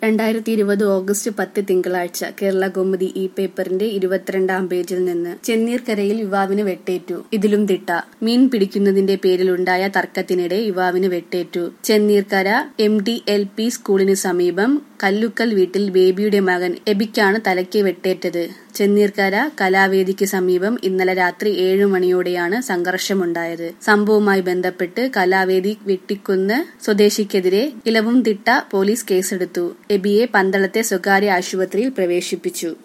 രണ്ടായിരത്തി ഇരുപത് ഓഗസ്റ്റ് പത്ത് തിങ്കളാഴ്ച കേരള കൗമുദി ഈ പേപ്പറിന്റെ ഇരുപത്തിരണ്ടാം പേജിൽ നിന്ന് ചെന്നീർക്കരയിൽ യുവാവിന് വെട്ടേറ്റു ഇതിലും തിട്ട മീൻ പിടിക്കുന്നതിന്റെ പേരിലുണ്ടായ തർക്കത്തിനിടെ യുവാവിന് വെട്ടേറ്റു Chenneerkara M D L P സ്കൂളിന് സമീപം കല്ലുക്കൽ വീട്ടിൽ ബേബിയുടെ മകൻ എബിക്കാണ് തലയ്ക്ക് വെട്ടേറ്റത് ചെന്നീർക്കര കലാവേദിക്ക് സമീപം ഇന്നലെ രാത്രി ഏഴു മണിയോടെയാണ് സംഘർഷമുണ്ടായത് സംഭവവുമായി ബന്ധപ്പെട്ട് കലാവേദി വെട്ടിക്കുന്ന് സ്വദേശിക്കെതിരെ ഇലവുംതിട്ട പോലീസ് കേസെടുത്തു എബിയെ പന്തളത്തെ സ്വകാര്യ ആശുപത്രിയിൽ പ്രവേശിപ്പിച്ചു